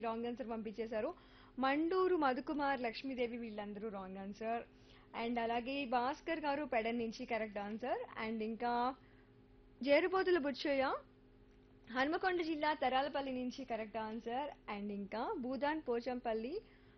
wrong answer పంపించేశారు మండూరు మధుకుమార్ లక్ష్మీదేవి వీళ్ళందరూ wrong answer and అలాగే భాస్కర్ గారు పెడన్ నుంచి కరెక్ట్ ఆన్సర్ అండ్ ఇంకా జేరుపోతుల బుచ్చయ్య హనుమకొండ జిల్లా తరాలపల్లి నుంచి కరెక్ట్ ఆన్సర్ అండ్ ఇంకా భూదాన్ పోచంపల్లి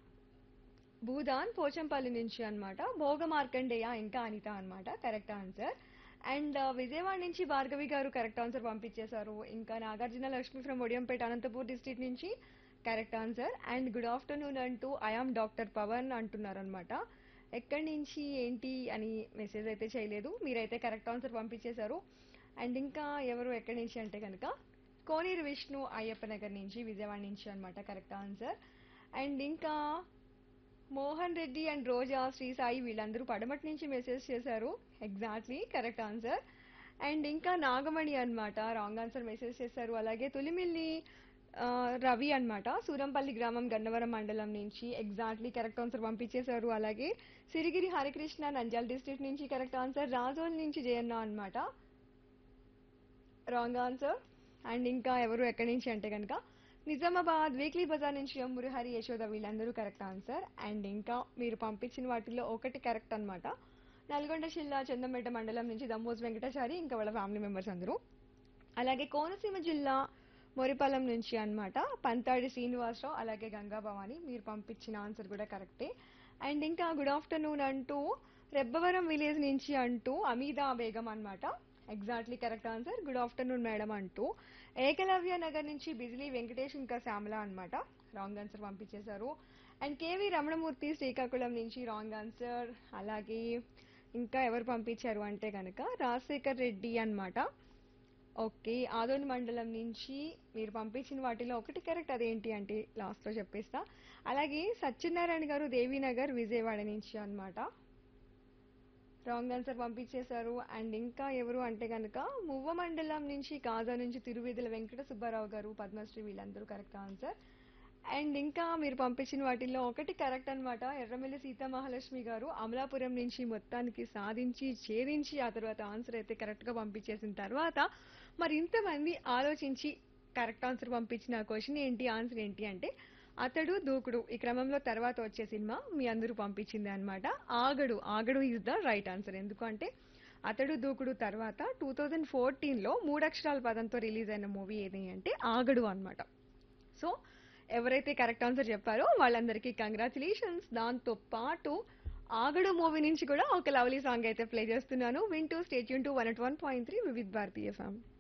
భూదాన్ పోచంపల్లి నుంచి అన్నమాట భోగ మార్కండేయ ఇంకా అనిత అన్నమాట కరెక్ట్ ఆన్సర్ అండ్ విజయవాడ నుంచి భార్గవి గారు కరెక్ట్ ఆన్సర్ పంపించేశారు ఇంకా నాగార్జున లక్ష్మి ఫ్రమ్ ఒడియంపేట అనంతపూర్ డిస్ట్రిక్ట్ నుంచి correct answer and good afternoon అంటూ ఐఆమ్ డాక్టర్ పవన్ అంటున్నారనమాట ఎక్కడి నుంచి ఏంటి అని మెసేజ్ అయితే చేయలేదు మీరైతే కరెక్ట్ ఆన్సర్ పంపించేశారు అండ్ ఇంకా ఎవరు ఎక్కడి నుంచి అంటే కనుక కోనేరు విష్ణు అయ్యప్ప నగర్ నుంచి విజయవాడ నుంచి అన్నమాట కరెక్ట్ ఆన్సర్ అండ్ ఇంకా మోహన్ రెడ్డి అండ్ రోజా శ్రీ సాయి వీళ్ళందరూ పడమటి నుంచి మెసేజ్ చేశారు ఎగ్జాక్ట్లీ కరెక్ట్ ఆన్సర్ అండ్ ఇంకా నాగమణి అన్నమాట రాంగ్ ఆన్సర్ మెసేజ్ చేశారు అలాగే తొలిమిల్లి ఆ, రవి అన్నమాట సూరంపల్లి గ్రామం గన్నవరం మండలం నుంచి ఎగ్జాక్ట్లీ కరెక్ట్ ఆన్సర్ పంపించేశారు అలాగే సిరిగిరి హరికృష్ణ నంద్యాల డిస్ట్రిక్ట్ నుంచి కరెక్ట్ ఆన్సర్ రాజోల్ నుంచి జయన్న అన్నమాట రాంగ్ ఆన్సర్ అండ్ ఇంకా ఎవరు ఎక్కడి నుంచి అంటే కనుక నిజామాబాద్ వీక్లీ బజార్ నుంచి ఎం మురహరి యశోద వీళ్ళందరూ కరెక్ట్ ఆన్సర్ అండ్ ఇంకా మీరు పంపించిన వాటిలో ఒకటి కరెక్ట్ అన్నమాట నల్గొండ జిల్లా చందంపేట మండలం నుంచి దమ్మోజ్ వెంకటాచారి ఇంకా వాళ్ళ ఫ్యామిలీ మెంబర్స్ అందరూ అలాగే కోనసీమ జిల్లా మొరిపాలెం నుంచి అన్నమాట పంతాడి శ్రీనివాసరావు అలాగే గంగా భవాని మీరు పంపించిన ఆన్సర్ కూడా కరెక్టే అండ్ ఇంకా గుడ్ ఆఫ్టర్నూన్ అంటూ రెబ్బవరం విలేజ్ నుంచి అంటూ అమీదా బేగం అన్నమాట exactly correct answer good afternoon madam అంటూ ఏకలవ్య నగర్ నుంచి బిజిలీ వెంకటేష్ ఇంకా శ్యామల అన్నమాట రాంగ్ ఆన్సర్ పంపించేశారు అండ్ కేవీ రమణమూర్తి శ్రీకాకుళం నుంచి రాంగ్ ఆన్సర్ అలాగే ఇంకా ఎవరు పంపించారు అంటే కనుక రాజశేఖర్ రెడ్డి అన్నమాట ఓకే ఆదోని మండలం నుంచి మీరు పంపించిన వాటిలో ఒకటి కరెక్ట్ అదేంటి అంటే లాస్ట్లో చెప్పేస్తా అలాగే సత్యనారాయణ గారు దేవీనగర్ విజయవాడ నుంచి అన్నమాట రాంగ్ ఆన్సర్ పంపించేశారు అండ్ ఇంకా ఎవరు అంటే కనుక మువ్వ మండలం నుంచి కాజా నుంచి తిరువేదుల వెంకట సుబ్బారావు గారు పద్మశ్రీ వీళ్ళందరూ కరెక్ట్ ఆన్సర్ అండ్ ఇంకా మీరు పంపించిన వాటిల్లో ఒకటి కరెక్ట్ అన్నమాట ఎర్రమిల్లి సీతామహాలక్ష్మి గారు అమలాపురం నుంచి మొత్తానికి సాధించి ఛేదించి ఆ తర్వాత ఆన్సర్ అయితే కరెక్ట్ గా పంపించేసిన తర్వాత మరి ఇంతమంది ఆలోచించి కరెక్ట్ ఆన్సర్ పంపించిన క్వశ్చన్ ఏంటి ఆన్సర్ ఏంటి అంటే అతడు దూకుడు ఈ క్రమంలో తర్వాత వచ్చే సినిమా మీ అందరూ పంపించింది అన్నమాట Aagadu Aagadu is the right answer ఎందుకంటే అతడు దూకుడు తర్వాత టూ థౌజండ్ ఫోర్టీన్లో మూడక్షరాల పదంతో రిలీజ్ అయిన మూవీ ఏది అంటే ఆగడు అన్నమాట సో ఎవరైతే కరెక్ట్ ఆన్సర్ చెప్పారో వాళ్ళందరికీ కంగ్రాచులేషన్స్ దాంతో పాటు ఆగడు మూవీ నుంచి కూడా ఒక లవ్లీ సాంగ్ అయితే ప్లే చేస్తున్నాను వింటూ stay tuned to one at one point three Vividh Bharati ఫ్యామ్